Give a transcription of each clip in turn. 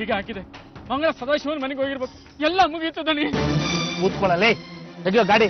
ಬೀಗ ಹಾಕಿದೆ ಮಂಗಳ ಸದಾಶಿವನ್ ಮನೆಗೆ ಹೋಗಿರ್ಬೇಕು ಎಲ್ಲ ಮುಗೀತು ದಣಿ ಕೂತ್ಕೊಳ್ಳಲೇ ತೆಗಿಯೋ ಗಾಡಿ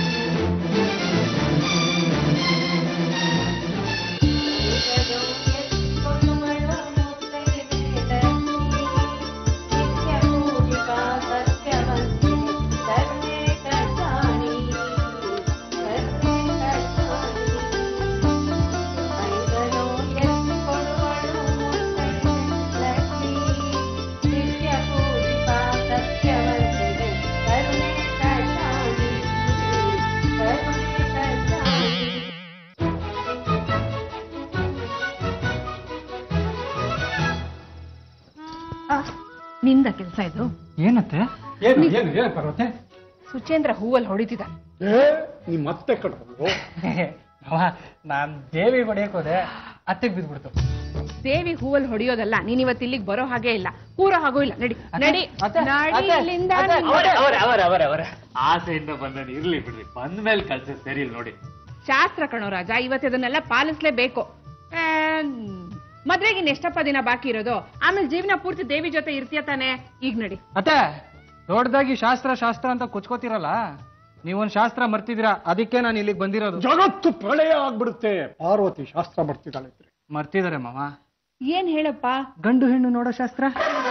ನಿಂದ ಕೆಲಸ ಇದು ಏನತ್ತೆ ಏನು ಏನು ಏನು ಪರ್ವತೆ ಸುಚೇಂದ್ರ ಹೂವಲ್ಲಿ ಹೊಡಿತಿದ್ದ ನಿಮ್ ಮತ್ತೆ ಕಟ್ಕೊಂಡು ನಾನ್ ದೇವಿ ಹೊಡೆಯಕ್ ಹೋದೆ ಅತ್ತೆಗ್ ಬಿದ್ಬಿಡ್ತು ದೇವಿ ಹೂವಲ್ಲಿ ಹೊಡಿಯೋದಲ್ಲ ನೀನ್ ಇವತ್ತು ಇಲ್ಲಿಗೆ ಬರೋ ಹಾಗೆ ಇಲ್ಲ ಕೂರೋ ಹಾಗೂ ಇಲ್ಲ ನಡಿ ನಡಿ ನಡಿ ಇಲ್ಲಿಂದ ನಿನ್ನ- ಅವರ ಅವರ ಅವರ ಆಸೆಯಿಂದ ಬಂದನು ಇರ್ಲಿ ಬಿಡ್ರಿ ಬಂದ ಮೇಲೆ ಕಳ್ಸ ಸರಿ ಇಲ್ಲ ನೋಡಿ ಶಾಸ್ತ್ರ ಕಣೋ ರಾಜ ಇವತ್ತು ಇದನ್ನೆಲ್ಲ ಪಾಲಿಸ್ಲೇಬೇಕು ಆ, ಮದ್ವೆಗೆ ಇನ್ನು ಎಷ್ಟಪ್ಪ ದಿನ ಬಾಕಿ ಇರೋದು ಆಮೇಲೆ ಜೀವನ ಪೂರ್ತಿ ದೇವಿ ಜೊತೆ ಇರ್ತೀಯ ತಾನೆ ಈಗ ನಡಿ ಅತ್ತೆ ದೊಡ್ಡದಾಗಿ ಶಾಸ್ತ್ರ ಶಾಸ್ತ್ರ ಅಂತ ಕುಚ್ಕೋತಿರಲ್ಲ ನೀವೊಂದ್ ಶಾಸ್ತ್ರ ಮರ್ತಿದ್ದೀರಾ ಅದಕ್ಕೆ ನಾನು ಇಲ್ಲಿಗೆ ಬಂದಿರೋದು ಜಗತ್ತು ಪ್ರಳಯ ಆಗ್ಬಿಡುತ್ತೆ ಪಾರ್ವತಿ ಶಾಸ್ತ್ರ ಮಾಡ್ತಿದ್ದಾಳೆ ಮರ್ತಿದ್ದಾರೆ ಮಾವ ಏನ್ ಹೇಳಪ್ಪ ಗಂಡು ಹೆಣ್ಣು ನೋಡೋ ಶಾಸ್ತ್ರ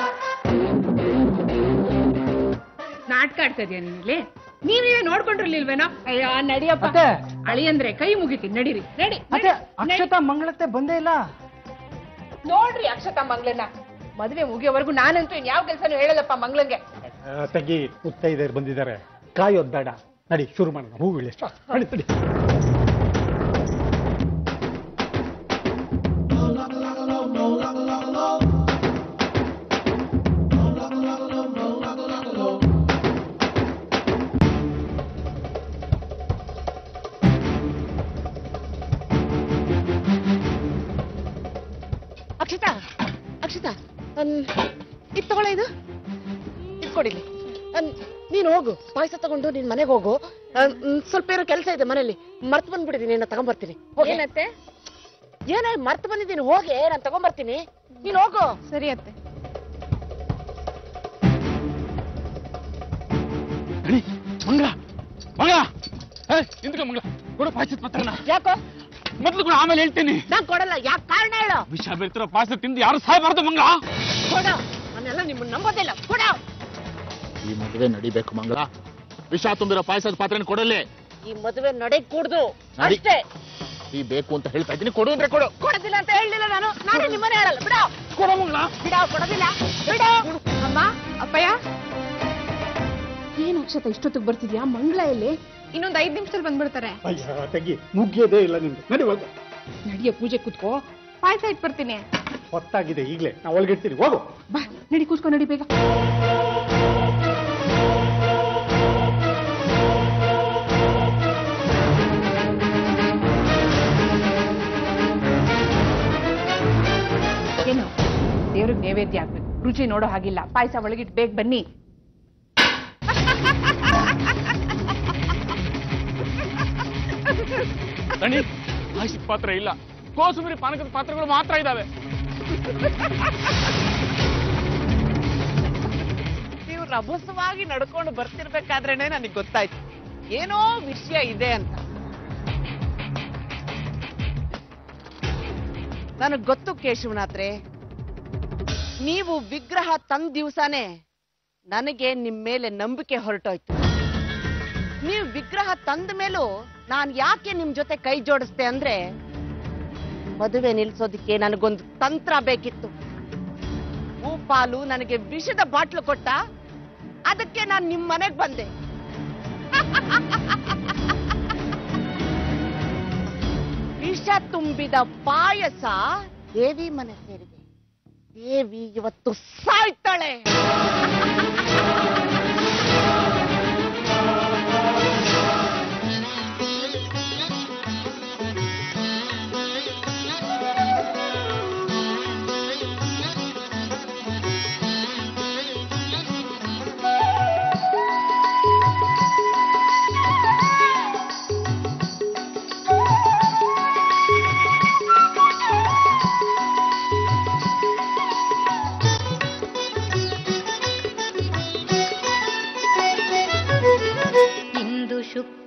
ನಾಟಕ ಆಡ್ತಾ ಇದೀಯ ನೀನಿಲ್ಲಿ ನೀವೇ ನೋಡ್ಕೊಂಡಿರ್ಲಿಲ್ವೇನೋ ಅಯ್ಯೋ ನಡಿಯಪ್ಪ ಅತ್ತೆ. ಅಳಿ ಅಂದ್ರೆ ಕೈ ಮುಗಿತೀನಿ ನಡೀರಿ ನಡಿ ಅತ್ತೆ ನಡಿ, ನಡಿ. ಅಕ್ಷತಾ ಮಂಗಳತ್ತೆ ಬಂದೇ ಇಲ್ಲ ನೋಡ್ರಿ ಅಕ್ಷತಾ ಮಂಗ್ಲನ್ನ ಮದ್ವೆ ಮುಗಿಯೋವರೆಗೂ ನಾನಂತೂ ಇನ್ ಯಾವ ಕೆಲ್ಸನೂ ಹೇಳಲ್ಲಪ್ಪ ಮಂಗ್ಲಂಗೆ ತೆಗಿ ಮುತ್ತೈದೆಯರು ಬಂದಿದ್ದಾರೆ ಕಾಯೋದ್ ಬೇಡ ನಡಿ ಶುರು ಮಾಡೋಣ ಹೂವಿಳಿ ನಡಿ ತಡಿ ಅಕ್ಷತಾ ಅಕ್ಷತಾ ಇದು ತಗೊಳ್ಳ ಇದು ಇಟ್ಕೊಡಿಲಿ ನೀನು ಹೋಗು ಪಾಯಸ ತಗೊಂಡು ನಿನ್ ಮನೆಗೆ ಹೋಗು ಅಹ್, ಮ್, ಸ್ವಲ್ಪ ಏನೋ ಕೆಲಸ ಇದೆ ಮನೇಲಿ ಮರ್ತು ಬಂದ್ಬಿಟ್ಟಿದ್ದೀನಿ ನಾನು ತಗೊಂಬರ್ತೀನಿ ಹೋಗಿ ಏನತ್ತೆ ಏನೇ ಮರ್ತು ಬಂದಿದ್ದೀನಿ ಹೋಗಿ ನಾನು ತಗೊಂಬರ್ತೀನಿ ನೀನು ಹೋಗು ಸರಿ ಅತ್ತೆ ನಡಿ ಮಂಗಳ ಮಂಗಳ ಏ, ನಿಂತ್ಕೊ ಮಂಗಳ ಕೊಡು ಪಾಯಸದ ಪತ್ರನ ಯಾಕೋ ಮೊದ್ಲು ಕೂಡ ಆಮೇಲೆ ಹೇಳ್ತೀನಿ ನಾನ್ ಕೊಡಲ್ಲ ಯಾಕೆ ಕಾರಣ ಹೇಳು ವಿಷ ಬೆರ್ತಿರೋ ಪಾಯಸ ತಿಂದು ಯಾರು ಸಾಯಬಾರ್ದು ಮಂಗ ಕೊಡ ನಾನೆಲ್ಲ ನಿಮ್ಮನ್ನ ನಂಬೋದಿಲ್ಲ ಕೊಡ ಈ ಮದುವೆ ನಡಿಬೇಕು ಮಂಗಳ ವಿಷ ತುಂಬಿರೋ ಪಾಯಸದ ಪಾತ್ರೆನ ಕೊಡಲಿ ಈ ಮದುವೆ ನಡೆ ಕೂಡ್ದು ನಡಿ. ಅಷ್ಟೇ ಈ ಬೇಕು ಅಂತ ಹೇಳ್ತಾ ಇದ್ದೀನಿ ಕೊಡು ಅಂದ್ರೆ ಕೊಡು ಕೊಡೋದಿಲ್ಲ ಅಂತ ಹೇಳಿಲ್ಲ ನಾನು ನಾನು ನಿಮ್ಮನೆ ಹೇಳಲ್ಲ ಬಿಡ ಕೊಡ ಮಂಗಳ ಬಿಡ ಕೊಡೋದಿಲ್ಲ ಬಿಡ ಅಮ್ಮ ಅಪ್ಪಯ್ಯ ಏನ್ ಅಕ್ಷತ ಇಷ್ಟೊತ್ತಿಗೆ ಬರ್ತಿದ್ಯಾ ಮಂಗಳ ಎಲ್ಲಿ ಇನ್ನೊಂದ್ ಐದ್ ನಿಮಿಷದಲ್ಲಿ ಬಂದ್ಬಿಡ್ತಾರೆ ಅಯ್ಯ ತೆಗಿ ಮುಗಿಯೋದೇ ಇಲ್ಲ ನಿಮ್ದು ನಡಿ ಒಳಗೆ ನಡಿಯ ಪೂಜೆ ಕೂತ್ಕೋ ಪಾಯಸ ಇಟ್ ಬರ್ತೀನಿ ಹೊತ್ತಾಗಿದೆ ಈಗಲೇ ನಾವು ಒಳಗಿರ್ತೀರಿ ಹೋಗು ಬಾ ನಡಿ ಕೂತ್ಕೊ ನಡಿ ಬೇಗ ಏನು ದೇವ್ರಿಗೆ ನೈವೇದ್ಯ ಆಗ್ಬೇಕು ರುಚಿ ನೋಡೋ ಹಾಗಿಲ್ಲ ಪಾಯಸ ಒಳಗಿಟ್ಟು ಬೇಗ ಬನ್ನಿ ದಣಿ ಪಾಯಸದ ಪಾತ್ರ ಇಲ್ಲ ಕೋಸುಮರಿ ಪಾನಕದ ಪಾತ್ರಗಳು ಮಾತ್ರ ಇದಾವೆ ನೀವು ರಭಸವಾಗಿ ನಡ್ಕೊಂಡು ಬರ್ತಿರ್ಬೇಕಾದ್ರೇನೆ ನನಗೆ ಗೊತ್ತಾಯ್ತು ಏನೋ ವಿಷಯ ಇದೆ ಅಂತ ನನಗ್ ಗೊತ್ತು ಕೇಶವನಾಥ್ರೆ ನೀವು ವಿಗ್ರಹ ತಂದ ದಿವಸನೇ ನನಗೆ ನಿಮ್ ಮೇಲೆ ನಂಬಿಕೆ ಹೊರಟೋಯ್ತು ನೀವು ವಿಗ್ರಹ ತಂದ ಮೇಲೂ ನಾನ್ ಯಾಕೆ ನಿಮ್ ಜೊತೆ ಕೈ ಜೋಡಿಸ್ದೆ ಅಂದ್ರೆ ಮದುವೆ ನಿಲ್ಸೋದಿಕ್ಕೆ ನನಗೊಂದು ತಂತ್ರ ಬೇಕಿತ್ತು ಭೂಪಾಲು ನನಗೆ ವಿಷದ ಬಾಟ್ಲು ಕೊಟ್ಟ ಅದಕ್ಕೆ ನಾನು ನಿಮ್ ಮನೆಗ್ ಬಂದೆ ವಿಷ ತುಂಬಿದ ಪಾಯಸ ದೇವಿ ಮನೆ ಸೇರಿದೆ ದೇವಿ ಇವತ್ತು ಸಾಯ್ತಾಳೆ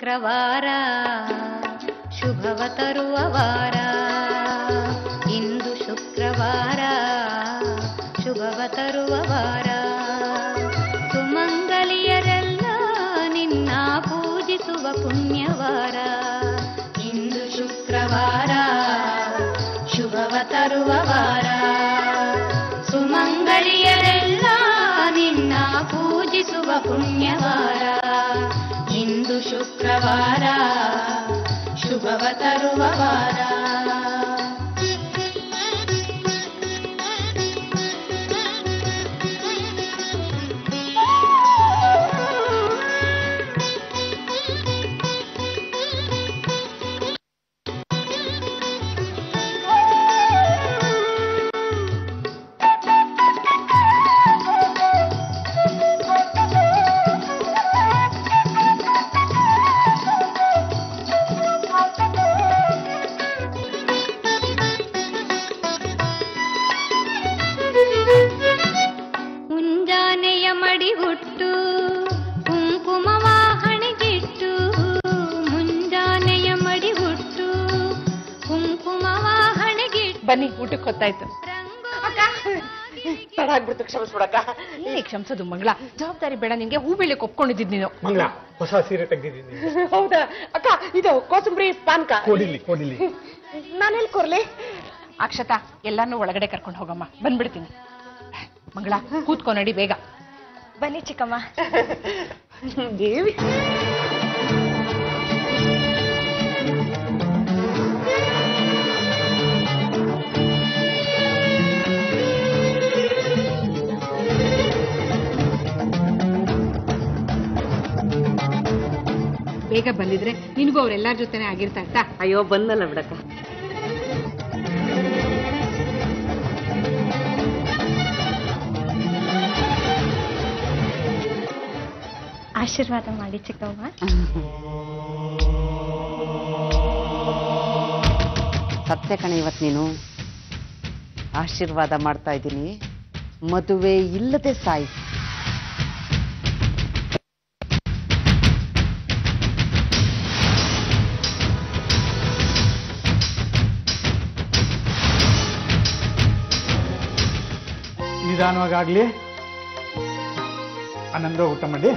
ಶುಕ್ರವಾರ ಶುಭವ ತರುವ ವಾರ ಇಂದು ಶುಕ್ರವಾರ ಶುಭವ ತರುವ ವಾರ ಸುಮಂಗಲಿಯರೆಲ್ಲ ನಿನ್ನ ಪೂಜಿಸುವ ಪುಣ್ಯವಾರ ಇಂದು ಶುಕ್ರವಾರ ಶುಭವ ತರುವ ವಾರ ಸುಮಂಗಲಿಯರೆಲ್ಲ ನಿನ್ನ ಪೂಜಿಸುವ ಪುಣ್ಯವಾರ ಇಂದು ಶುಕ್ರವಾರ ಶುಭವ ತರುವ ವಾರ ಮುಂಜಾನೆಯ ಮಡಿಗುಟ್ಟು ಕುಂಕುಮವ ಹಣೆಗಿಟ್ಟು ಮುಂಜಾನೆಯ ಮಡಿಗುಟ್ಟು ಕುಂಕುಮವ ಹಣೆಗಿಟ್ಟು ಬನ್ನಿ ಊಟಕ್ಕೆ ಹೊತ್ತಾಯ್ತು ತಡ ಆಗ್ಬಿಡ್ತು ಕ್ಷಮಿಸ್ಬಿಡಕ್ಕ ಇಲ್ಲಿ ಕ್ಷಮಿಸೋದು ಮಂಗಳ ಜವಾಬ್ದಾರಿ ಬೇಡ ನಿನ್ಗೆ ಹೂ ಬೆಳೆಕ್ ಒಪ್ಕೊಂಡಿದ್ದು ನೀನು ಮಂಗಳ ಹೊಸ ಸೀರೆ ತೆಗ್ದಿದ್ದೀನಿ ಹೌದಾ ಅಕ್ಕ ಇದು ಕೋಸಂಬರಿ ಪಾನ್ಕ ಕೊಡಿಲಿ ಕೊಡಿಲಿ ನಾನೆಲ್ಲಿ ಕೊರ್ಲಿ ಅಕ್ಷತಾ ಎಲ್ಲಾನು ಒಳಗಡೆ ಕರ್ಕೊಂಡು ಹೋಗಮ್ಮ ಬಂದ್ಬಿಡ್ತೀನಿ ಮಂಗಳ ಕೂತ್ಕೊ ನಡಿ ಬೇಗ ಬನ್ನಿ ಚಿಕ್ಕಮ್ಮ ದೇವಿ ಬೇಗ ಬಂದಿದ್ರೆ ನಿನಗೂ ಅವ್ರೆಲ್ಲಾರ ಜೊತೆನೆ ಆಗಿರ್ತಾ ಇತ್ತಾ ಅಯ್ಯೋ ಬಂದಲ್ಲ ಬಿಡಕ್ಕ ಆಶೀರ್ವಾದ ಮಾಡಿ ಚಿಕ್ಕಮ್ಮ ಸತ್ಯ ಕಣ ಇವತ್ತು ನೀನು ಆಶೀರ್ವಾದ ಮಾಡ್ತಾ ಇದ್ದೀನಿ ಮದುವೆ ಇಲ್ಲದೆ ಸಾಯಿ ನಿಧಾನವಾಗಲಿ ಆನಂದ ಊಟ ಮಾಡಿ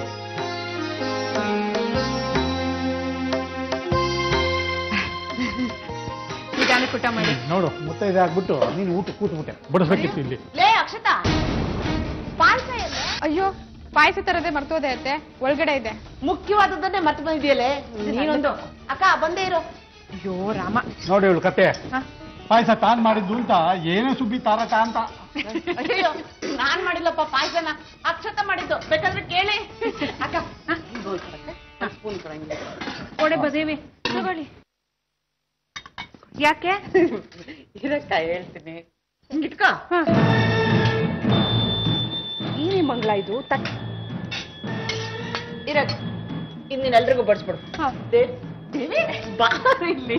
ನಿಧಾನಕ್ಕೆ ಊಟ ಮಾಡಿ ನೋಡು ಮುತ್ತೈದೆ ಆಗ್ಬಿಟ್ಟು ನೀನು ಊಟ ಕೂತ್ಬಿಟ್ಟೆ ಬಡಿಸ್ಬೇಕಿತ್ತು ಇಲ್ಲಿ ಲೇ ಅಕ್ಷತಾ ಪಾಯಸ ಅಯ್ಯೋ ಪಾಯಸ ತರದೆ ಮರ್ತೋದೆ ಅತ್ತೆ ಒಳಗಡೆ ಇದೆ ಮುಖ್ಯವಾದದ್ದನ್ನೇ ಮರ್ತು ಬಂದಿಯಲೇ ನೀನೊಂದು ಅಕ್ಕ ಬಂದೇ ಇರೋ ಅಯ್ಯೋ ರಾಮ ನೋಡಿ ಇವಳು ಕತೆ ಹ? ಪಾಯಸ ತಾನ್ ಮಾಡಿದ್ದು ಅಂತ ಏನೇ ಸುಬ್ಬಿ ತಾರಕ ಅಂತ ಅಯ್ಯೋ ನಾನ್ ಮಾಡಿಲ್ಲಪ್ಪ ಪಾಯಸನ ಅಕ್ಷತ ಮಾಡಿದ್ದು ಬೇಕಾದ್ರೆ ಕೇಳಿ ಅಕ್ಕ ಸ್ಪೂನ್ ಕೊಡಂಗಿಲ್ಲ ಕೊಡೆ ಬದೇವಿ ತಗೊಳ್ಳಿ ಯಾಕೆ ಇರಕ್ಕ ಹೇಳ್ತೀನಿ ಹಿಂಗಿಟ್ಕೋ ಏನೇ ಮಂಗಳ ಇದು ತಕ್ ಇರಕ್ ಇನ್ನೆಲ್ರಿಗೂ ಬಡಿಸ್ಬಿಡು ಹ. ದೇ- ದೇವಿ ಬಾರು ಇಲ್ಲಿ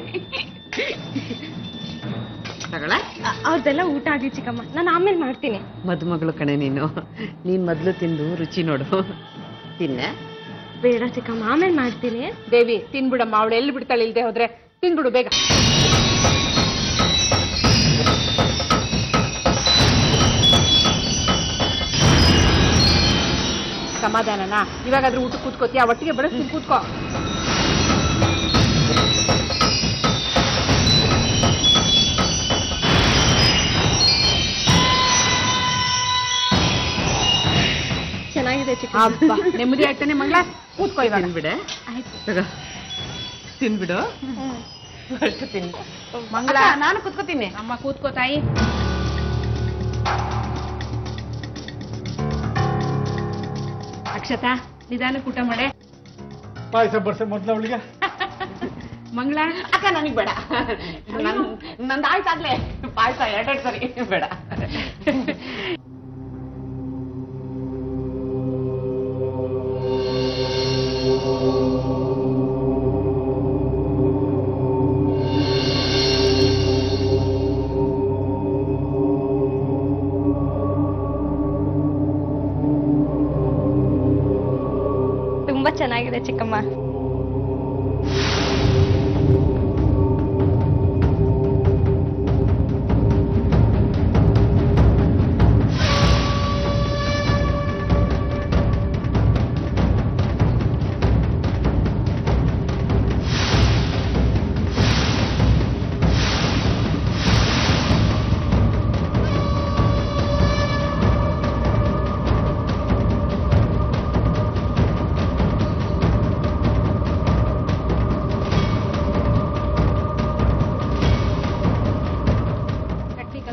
ತಗೊಳ ಅವ್ರದ್ದೆಲ್ಲ ಊಟ ಆಗಿ ಚಿಕ್ಕಮ್ಮ ನಾನು ಆಮೇಲೆ ಮಾಡ್ತೀನಿ ಮದುಮಗಳು ಕಣೆ ನೀನು ನೀನ್ ಮೊದ್ಲು ತಿಂದು ರುಚಿ ನೋಡು ತಿನ್ನೆ ಬೇಡ ಚಿಕ್ಕಮ್ಮ ಆಮೇಲೆ ಮಾಡ್ತೀನಿ ದೇವಿ ತಿನ್ಬಿಡಮ್ಮ ಅವಳು ಎಲ್ಲಿ ಬಿಡ್ತಾಳೆ ಇಲ್ದೆ ಹೋದ್ರೆ ತಿನ್ಬಿಡು ಬೇಗ ಸಮಾಧಾನನಾ ಇವಾಗಾದ್ರೂ ಊಟ ಕೂತ್ಕೋತೀಯ ಒಟ್ಟಿಗೆ ಬಡಿಸ್ತೀನಿ ಕೂತ್ಕೋ ಚೆನ್ನಾಗಿದೆ ಚಿಕ್ಕಮ್ಮ ಅಬ್ಬಾ ನೆಮ್ಮದಿ ಆಯ್ತಾನೆ ಮಂಗಳ ಕೂತ್ಕೋ ಇವಾಗ ತಿನ್ಬಿಡೆ ಆಯ್ತು ತಗೋ ತಿನ್ಬಿಡು ಅಷ್ಟು ತಿನ್ ಮಂಗಳ ಅಕ್ಕ, ನಾನು ಕುತ್ಕೋತೀನಿ ಅಮ್ಮ ಕೂತ್ಕೋ ತಾಯಿ ಅಕ್ಷತಾ ನಿಧಾನಕ್ಕೆ ಊಟ ಮಾಡೆ ಪಾಯಸ ಬರ್ಸೆ ಮೊದ್ಲು ಅವಳಿಗೆ ಮಂಗಳ ಅಕ್ಕ ನನಗ್ ಬೇಡ ನನ್ ನಂದು ಆಯ್ತಾಗ್ಲೇ ಪಾಯಸ ಎರಡೆರಡು ಸರಿ ಬೇಡ ತುಂಬಾ ಚೆನ್ನಾಗಿದೆ ಚಿಕ್ಕಮ್ಮ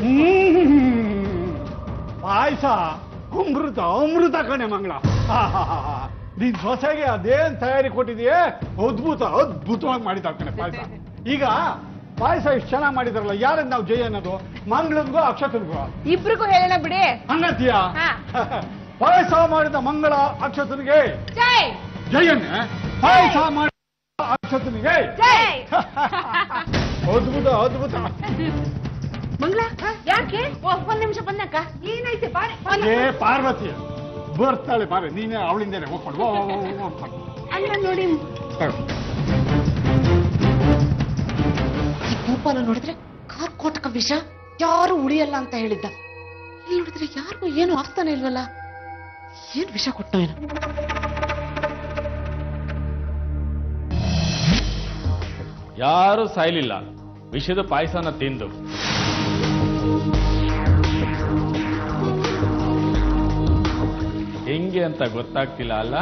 ಪಾಯಸ ಅಮೃತ ಅಮೃತ ಕಣೆ ಮಂಗಳ ಆಹಾಹಾಹಾ. ನಿನ್ ಸೊಸೆಗೆ ಅದೇನ್ ತಯಾರಿ ಕೊಟ್ಟಿದೆಯೇ ಅದ್ಭುತ ಅದ್ಭುತವಾಗಿ ಮಾಡಿದ ಕಣೆ ಪಾಯಸ ಈಗ ಪಾಯಸ ಇಷ್ಟು ಚೆನ್ನಾಗಿ ಮಾಡಿದಾರಲ್ಲ ಯಾರನ್ನ ನಾವು ಜಯ ಅನ್ನೋದು ಮಂಗಳನ್ಗೋ ಅಕ್ಷತನ್ಗೋ ಇಬ್ರಿಗೂ ಹೇಳೋಣ ಬಿಡಿ ಹಂಗಂತೀಯ ಹಾ. ಪಾಯಸ ಮಾಡಿದ ಮಂಗಳ ಅಕ್ಷತನಿಗೆ ಜೈ ಜಯನ್ನೇ ಪಾಯಸ ಮಾಡಿದ ಅಕ್ಷತನಿಗೆ ಜೈ ಅದ್ಭುತ ಅದ್ಭುತ ಮಂಗಳ ಯಾಕೆ ಓ ಒಂದ್ ನಿಮಿಷ ಬಂದಕ್ಕ ಏನೈತೆ ಬಾರೆ ಏ ಪಾರ್ವತಿ ಬರ್ತಾಳೆ ಬಾರೆ ನೀನೇ ಅವಳಿಂದೇನೆ ಹೋಗ್ಕೊಂಡು ಓ, ಓ, ಓ, ಓ, ಹೋಗ್ಕೊಂಡು. ಅಲ್ಲ ನೋಡಿ ಈ ಭೂಪಾಲ ನೋಡಿದ್ರೆ ಕಾರ್ಕೋಟಕ ವಿಷ ಯಾರು ಉಳಿಯಲ್ಲ ಅಂತ ಹೇಳಿದ್ದ ಇಲ್ಲಿ ನೋಡಿದ್ರೆ ಯಾರಿಗೂ ಏನು ಆಗ್ತಾನೆ ಇಲ್ವಲ್ಲ ಏನ್ ವಿಷ ಕೊಟ್ಟೋ ಏನೋ ಯಾರು ಸಾಯ್ಲಿಲ್ಲ ವಿಷದ ಪಾಯಸನ ತಿಂದು ಹೆಂಗೆ ಅಂತ ಗೊತ್ತಾಗ್ತಿಲ್ಲ ಅಲ್ಲ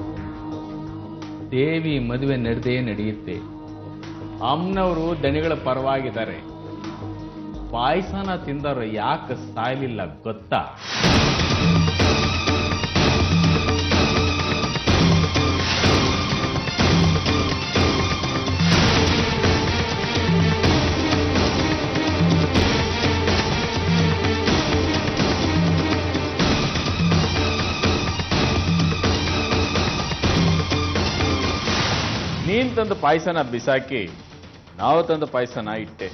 ದೇವಿ ಮದುವೆ ನಡೆದೇ ನಡೆಯುತ್ತೆ ಅಮ್ಮನವರು ದಣಿಗಳ ಪರವಾಗಿದ್ದಾರೆ ಪಾಯಸನ ತಿಂದವರು ಯಾಕೆ ಸಾಯ್ಲಿಲ್ಲ ಗೊತ್ತಾ ನೀನ್ ತಂದು ಪಾಯಸನ ಬಿಸಾಕಿ ನಾವು ತಂದು ಪಾಯಸನ ಇಟ್ಟೆ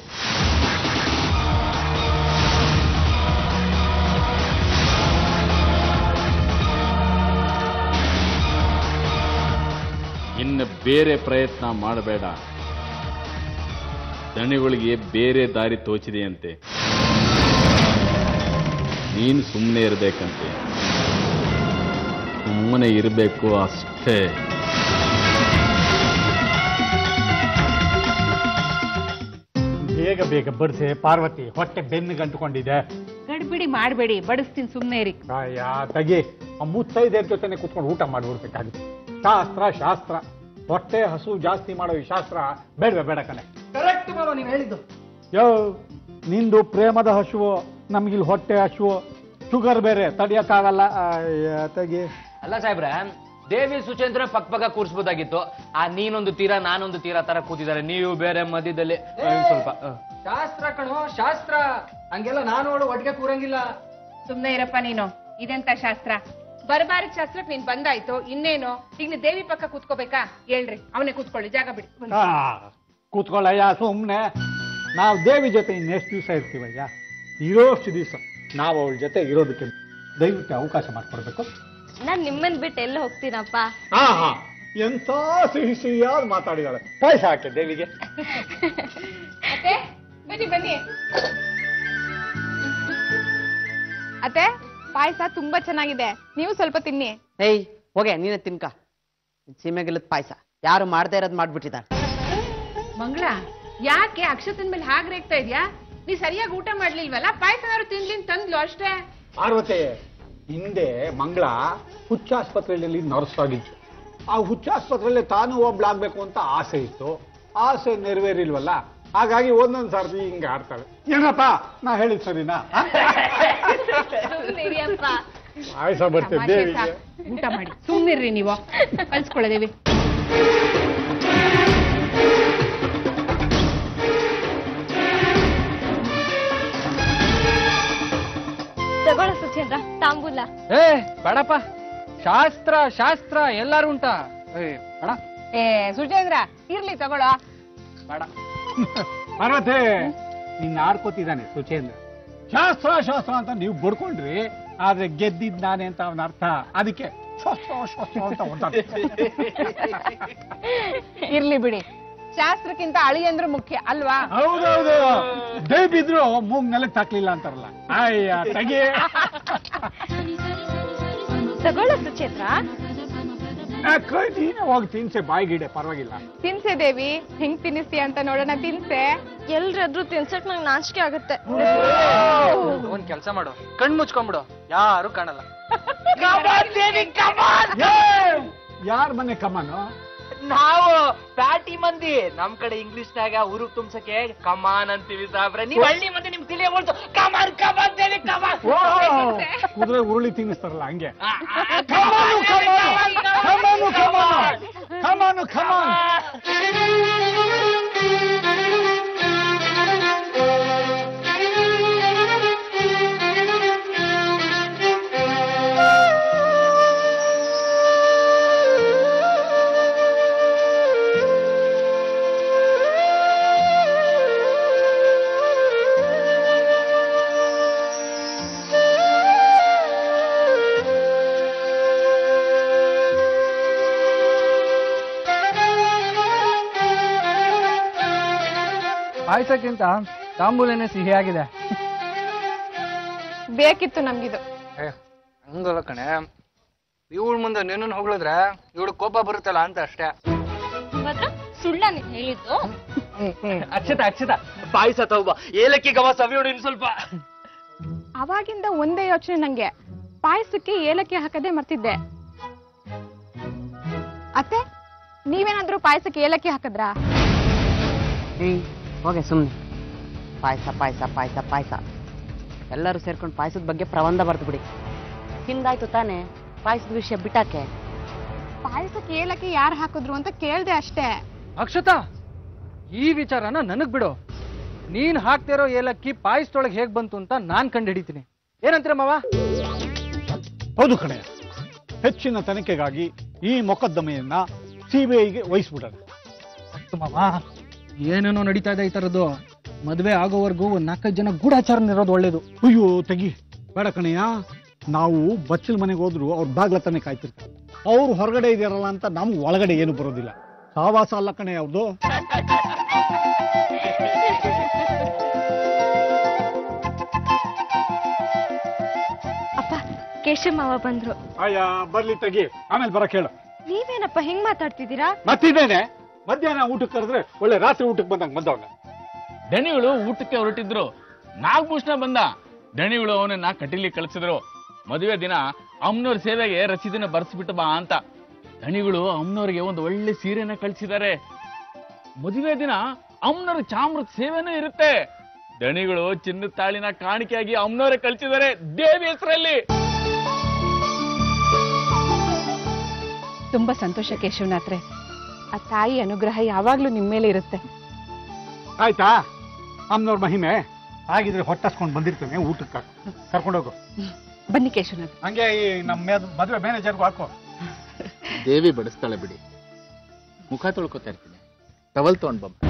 ಇನ್ನು ಬೇರೆ ಪ್ರಯತ್ನ ಮಾಡಬೇಡ ದಣಿಗಳಿಗೆ ಬೇರೆ ದಾರಿ ತೋಚಿದೆಯಂತೆ ನೀನು ಸುಮ್ಮನೆ ಇರಬೇಕಂತೆ ಸುಮ್ಮನೆ ಇರಬೇಕು ಅಷ್ಟೇ ಬೇಗ ಬೇಗ ಬಡಿಸಿ ಪಾರ್ವತಿ ಹೊಟ್ಟೆ ಬೆನ್ನು ಗಂಟುಕೊಂಡಿದೆ ಗಡ್ಬಿಡಿ ಮಾಡಬೇಡಿ ಬಡಿಸ್ತೀನಿ ಸುಮ್ಮನೆ ಇರಿ ಅಯ್ಯ ತಗಿ ಆ ಮುತ್ತೈದೆಯರ ಜೊತೆನೆ ಕುತ್ಕೊಂಡು ಊಟ ಮಾಡ್ಬಿಡ್ಬೇಕಾಗಿತ್ತು ಶಾಸ್ತ್ರ ಶಾಸ್ತ್ರ ಹೊಟ್ಟೆ ಹಸು ಜಾಸ್ತಿ ಮಾಡೋ ಈ ಶಾಸ್ತ್ರ ಬೇಡವೇ ಬೇಡ ಕಣೆ ಕರೆಕ್ಟ್ ಮಾವ ನೀವ್ ಹೇಳಿದ್ದು ಯೋ ನಿಂದು ಪ್ರೇಮದ ಹಸುವು ನಮ್ಗಿಲ್ಲಿ ಹೊಟ್ಟೆ ಹಸುವು ಶುಗರ್ ಬೇರೆ ತಡಿಯಕ್ಕಾಗಲ್ಲ ಅಯ್ಯ, ತಗಿ ಅಲ್ಲ ಸಾಹೇಬ್ರೆ ದೇವಿ ಸುಚೇಂದ್ರ ಪಕ್ಕ ಪಕ್ಕ ಕೂರಿಸ್ಬೋದಾಗಿತ್ತು ಆ ನೀನೊಂದು ತೀರ ನಾನೊಂದು ತೀರ ತರ ಕೂತಿದ್ದಾರೆ ನೀವು ಬೇರೆ ಮಧ್ಯದಲ್ಲಿ ಒಂದ್ ಸ್ವಲ್ಪ ಹ. ಶಾಸ್ತ್ರ ಕಣೋ ಶಾಸ್ತ್ರ ಹಂಗೆಲ್ಲ ನಾನು ಅವಳು ಒಟ್ಟಿಗೆ ಕೂರಂಗಿಲ್ಲ ಸುಮ್ನೆ ಇರಪ್ಪ ನೀನು ಇದೆಂತ ಶಾಸ್ತ್ರ ಬರಬಾರಕ್ ಶಾಸ್ತ್ರಕ್ಕೆ ನೀನ್ ಬಂದಾಯ್ತು ಇನ್ನೇನು ಈಗ ನೀನ್ ದೇವಿ ಪಕ್ಕ ಕೂತ್ಕೋಬೇಕಾ ಹೇಳ್ರಿ ಅವನೇ ಕೂತ್ಕೊಳ್ಳಿ ಜಾಗ ಬಿಡಿ ಬನ್ನಿ. ಆ, ಕೂತ್ಕೊಳ್ಳಯ್ಯ ಸುಮ್ಮನೆ ನಾವು ದೇವಿ ಜೊತೆ ಇನ್ನೆಷ್ಟು ದಿವಸ ಇರ್ತೀವಯ್ಯ ಇರೋಷ್ಟು ದಿವಸ ನಾವು ಅವಳ ಜೊತೆ ಇರೋದಕ್ಕೆ ದಯವಿಟ್ಟು ಅವಕಾಶ ಮಾಡಿಕೊಡ್ಬೇಕು ನಾನ್ ನಿಮ್ಮನ್ ಬಿಟ್ಟು ಎಲ್ಲ ಹೋಗ್ತೀನಪ್ಪ ಹಾ ಹಾ ಎಂತ ಸಿಹಿ ಸಿಹಿಯಾಗಿ ಮಾತಾಡಿದಾಳೆ ಪಾಯಸ ಹಾಕಿ ದೇವಿಗೆ ಅತ್ತೆ ಬನ್ನಿ ಬನ್ನಿ ಅತ್ತೆ ಪಾಯಸ ತುಂಬಾ ಚೆನ್ನಾಗಿದೆ ನೀವು ಸ್ವಲ್ಪ ತಿನ್ನಿ ಏಯ್ ಹೋಗೆ ನೀನೆ ತಿನ್ಕ ಸೀಮೆಗಿಲ್ಲದ ಪಾಯಸ ಯಾರು ಮಾಡದೇ ಇರೋದ್ ಮಾಡ್ಬಿಟ್ಟಿದ್ದಾರೆ ಮಂಗಳ ಯಾಕೆ ಅಕ್ಷತನ್ ಮೇಲೆ ಹಾಗೆ ರೇಗ್ತಾ ಇದ್ಯಾ ನೀ ಸರಿಯಾಗಿ ಊಟ ಮಾಡ್ಲಿಲ್ವಲ್ಲ ಪಾಯಸನಾದ್ರು ತಿನ್ಲಿನ್ ತಂದ್ಲು ಅಷ್ಟೇ ಪಾರ್ವತಿ ಹಿಂದೆ ಮಂಗಳ ಹುಚ್ಚಾಸ್ಪತ್ರೆಯಲ್ಲಿ ನರ್ಸ್ ಆಗಿತ್ತು ಆ ಹುಚ್ಚಾಸ್ಪತ್ರೆಯಲ್ಲಿ ತಾನು ಒಬ್ಳಾಗ್ಬೇಕು ಅಂತ ಆಸೆ ಇತ್ತು ಆಸೆ ನೆರವೇರಿಲ್ವಲ್ಲ ಹಾಗಾಗಿ ಒಂದೊಂದ್ ಸರ್ತಿ ಹಿಂಗೆ ಆಡ್ತಾಳೆ ಏನಪ್ಪ ನಾ ಹೇಳಿದ್ ಸರಿನಾ ಸುಮ್ನಿರಿಯಪ್ಪ. ಪಾಯಸ ಬರ್ತೇವೆ ತಮಾಷೆ ದೇವಿಗೆ ಸಾಕ್. ಊಟ ಮಾಡಿ ಸುಮ್ನಿರ್ರಿ ನೀವು ಕಲ್ಸ್ಕೊಳ್ಳದೇವಿ ತಗೊಳ್ಳು ಸುಚೇಂದ್ರ ತಾಂಬೂಲ ಏ ಬೇಡಪ್ಪ ಶಾಸ್ತ್ರ ಶಾಸ್ತ್ರ ಎಲ್ಲಾರು ಉಂಟಾ ಏ ಬೇಡ ಏ ಸುಜೇಂದ್ರ ಇರ್ಲಿ ತಗೊಳ್ಳೋ ಬೇಡ ಪಾರ್ವತಿ ನಿನ್ನ ಆಡ್ಕೋತಿದ್ದಾನೆ ಸುಚೇಂದ್ರ ಶಾಸ್ತ್ರ ಶಾಸ್ತ್ರ ಅಂತ ನೀವು ಬಡ್ಕೊಂಡ್ರಿ ಆದ್ರೆ ಗೆದ್ದಿದ್ ನಾನೇ ಅಂತ ಅವನ ಅರ್ಥ ಅದಕ್ಕೆ ಶಾಸ್ತ್ರ ಶಾಸ್ತ್ರ ಅಂತ ಹೊರ್ಟಾಡ್ತಾನೆ. ಇರ್ಲಿ ಬಿಡಿ ಶಾಸ್ತ್ರಕ್ಕಿಂತ ಅಳಿ ಅಂದ್ರೆ ಮುಖ್ಯ ಅಲ್ವಾ ಹೌದೌದು ದೈ ಬಿದ್ರು ಮೂಗ್ ನೆಲಕ್ಕೆ ತಾಕ್ಲಿಲ್ಲ ಅಂತಾರಲ್ಲ ಅಯ್ಯ ತಗಿ ತಗೊಳ್ಳು ಸುಚೇಂದ್ರ ಕೈ ನೀನೆ ಹೋಗಿ ತಿನ್ಸೆ ಬಾಯಿಗಿಡೆ ಪರವಾಗಿಲ್ಲ ತಿನ್ಸೆ ದೇವಿ ಹೆಂಗ್ ತಿನ್ನಿಸ್ತೀಯ ಅಂತ ನೋಡೋಣ ತಿನ್ಸೆ ಎಲ್ರಾದ್ರೂ ತಿನ್ಸಕ್ ನಂಗೆ ನಾಚಿಕೆ ಆಗುತ್ತೆ ಒಂದ್ ಕೆಲ್ಸ ಮಾಡು ಕಣ್ ಮುಚ್ಕೊಂಡ್ಬಿಡು ಯಾರು ಕಾಣಲ್ಲ ಯಾರ ಮನೆ ಕಮ್ಮನು ನಾವು ಪ್ಯಾಟಿ ಮಂದಿ ನಮ್ ಕಡೆ ಇಂಗ್ಲಿಷ್ ನಾಗ ಉರುಗ್ ತುಂಬಸಕ್ಕೆ ಕಮಾನ್ ಅಂತೀವಿ ಸಾಬ್ರೆ ನೀವ್ ಹಳ್ಳಿ ಮಂದಿ ನಿಮ್ಗೆ ತಿಳಿಯಬಹುದು ಕಮಾನ್ ಕಮಾನ್ ದೇವಿ ಕಮಾನ್ ಕುದುರೆ ಉರುಳಿ ತಿನ್ನಿಸ್ತಾರಲ್ಲ ಹಂಗೆ ಆ, ಆ, ಕಮಾನು ಕಮಾನ್, ಕಮಾನು ಕಮಾನ್, ಕಮಾನು ಕಮಾನು ಕಮಾನು ಪಾಯಸಕ್ಕಿಂತ ತಾಂಬೂಲನೇ ಸಿಹಿಯಾಗಿದೆ ಬೇಕಿತ್ತು ನಮ್ಗಿದು ಹಂಗಲ್ಲ ಕಣೆ ಇವಳ ಮುಂದೆ ನಿನ್ನನ್ನು ಹೊಗಳಿದ್ರೆ ಇವಳು ಕೋಪ ಬರುತ್ತಲ್ಲ ಅಂತ ಅಷ್ಟೇ ಮಾತ್ರ ಸುಳ್ಳ ನೀನ್ ಹೇಳಿದ್ದು ಅಕ್ಷತ ಅಕ್ಷತ ಪಾಯಸ ತಗೋಬ ಏಲಕ್ಕಿ ಗವ ಸವಿಯೋಡು ಇನ್ ಸ್ವಲ್ಪ ಅವಾಗಿಂದ ಒಂದೇ ಯೋಚನೆ ನಂಗೆ ಪಾಯಸಕ್ಕೆ ಏಲಕ್ಕಿ ಹಾಕದೆ ಮರ್ತಿದ್ದೆ ಅತ್ತೆ ನೀವೇನಾದ್ರೂ ಪಾಯಸಕ್ಕೆ ಏಲಕ್ಕಿ ಹಾಕದ್ರಾ ಏಯ್ ಹೋಗೆ ಸುಮ್ಮನೆ ಪಾಯಸ ಪಾಯಸ ಪಾಯಸ ಪಾಯಸ ಎಲ್ಲರೂ ಸೇರ್ಕೊಂಡು ಪಾಯಸದ ಬಗ್ಗೆ ಪ್ರಬಂಧ ಬರ್ದು ಬಿಡಿ ಹಿಂದಾಯ್ತು ತಾನೇ ಪಾಯಸದ ವಿಷಯ ಬಿಟ್ಟಾಕೆ ಪಾಯಸಕ್ಕೆ ಏಲಕ್ಕಿ ಯಾರು ಹಾಕಿದ್ರು ಅಂತ ಕೇಳ್ದೆ ಅಷ್ಟೇ ಅಕ್ಷತಾ ಈ ವಿಚಾರನ ನನಗ್ ಬಿಡು ನೀನ್ ಹಾಕ್ತಿರೋ ಏಲಕ್ಕಿ ಪಾಯಸದೊಳಗೆ ಹೇಗ್ ಬಂತು ಅಂತ ನಾನ್ ಕಂಡು ಹಿಡಿತೀನಿ ಏನಂತೀರ ಮಾವ ಹೌದು ಕಣೆ ಹೆಚ್ಚಿನ ತನಿಖೆಗಾಗಿ ಈ ಮೊಕದ್ದಮೆಯನ್ನ ಸಿಬಿಐಗೆ ವಹಿಸ್ಬಿಡೋಣ ಮಾವ ಏನೇನೋ ನಡೀತಾ ಇದೆ ಈ ತರದ್ದು ಮದ್ವೆ ಆಗೋವರೆಗೂ ಒಂದ್ ನಾಲ್ಕೈದು ಜನ ಗೂಢಾಚಾರ ಇರೋದು ಒಳ್ಳೇದು ಅಯ್ಯೋ ತೆಗಿ ಬೇಡ ಕಣಯ್ಯ ನಾವು ಬಚ್ಚಲ್ ಮನೆಗೆ ಹೋದ್ರು ಅವ್ರ ಬಾಗ್ಲ ತಾನೇ ಕಾಯ್ತಿರ್ತಾರೆ ಅವ್ರು ಹೊರಗಡೆ ಇದಾರಲ್ಲ ಅಂತ ನಮ್ಗೆ ಒಳಗಡೆ ಏನು ಬರೋದಿಲ್ಲ ಸಾವಾಸ ಅಲ್ಲ ಕಣೆ ಅವ್ರದ್ದು ಅಪ್ಪ ಕೇಶವ ಮಾವ ಬಂದ್ರು ಅಯ್ಯ ಬರ್ಲಿ ತೆಗಿ ಆಮೇಲೆ ಬರಕ್ ಹೇಳು ನೀವೇನಪ್ಪ ಹೆಂಗ್ ಮಾತಾಡ್ತಿದ್ದೀರಾ ಮತ್ತಿದ್ದೇನೆ ಮಧ್ಯಾಹ್ನ ಊಟಕ್ಕೆ ಕರೆದ್ರೆ ಒಳ್ಳೆ ರಾತ್ರಿ ಊಟಕ್ಕೆ ಬಂದಂಗೆ ಬಂದವನ ದಣಿಗಳು ಊಟಕ್ಕೆ ಹೊರಟಿದ್ರು ನಾಗಭೂಷಣ ಬಂದ ದಣಿಗಳು ಅವನನ್ನ ಕಟೀಲಿ ಕಳಿಸಿದ್ರು ಮದುವೆ ದಿನ ಅಮ್ಮನವ್ರ ಸೇವೆಗೆ ರಸೀದಿನ ಬರ್ಸ್ಬಿಟ್ಟು ಬಾ ಅಂತ ದಣಿಗಳು ಅಮ್ಮನವ್ರಿಗೆ ಒಂದು ಒಳ್ಳೆ ಸೀರೆನ ಕಳಿಸಿದ್ದಾರೆ ಮದುವೆ ದಿನ ಅಮ್ಮನವ್ರ ಚಾಮ್ರದ ಸೇವೆನೂ ಇರುತ್ತೆ ದಣಿಗಳು ಚಿನ್ನದ ತಾಳಿನ ಕಾಣಿಕೆಯಾಗಿ ಅಮ್ಮನವರೇ ಕಳಿಸಿದ್ದಾರೆ ದೇವಿ ಹೆಸರಲ್ಲಿ ತುಂಬಾ ಸಂತೋಷ ಕೇಶವನಾಥ್ರೆ ಆ ತಾಯಿ ಅನುಗ್ರಹ ಯಾವಾಗ್ಲೂ ನಿಮ್ ಮೇಲೆ ಇರುತ್ತೆ ಆಯ್ತಾ ಅಮ್ಮನವ್ರ ಮಹಿಮೆ ಆಗಿದ್ರೆ ಹೊಟ್ಟಸ್ಕೊಂಡು ಬಂದಿರ್ತೇನೆ ಊಟಕ್ಕೆ ಕರ್ಕೊಂಡೋಗು ಬನ್ನಿ ಕೇಶವನಾಥ್ ಹಂಗೆ ಈ ನಮ್ಮ ಮೇದ್- ಮದುವೆ ಮ್ಯಾನೇಜರ್ಗೂ ಹಾಕೋ ದೇವಿ ಬಡಿಸ್ತಾಳೆ ಬಿಡಿ ಮುಖ ತೊಳ್ಕೊತಾ ಇರ್ತೀನಿ ಟವಲ್ ತಗೊಂಡ್ ಬಮ್ಮ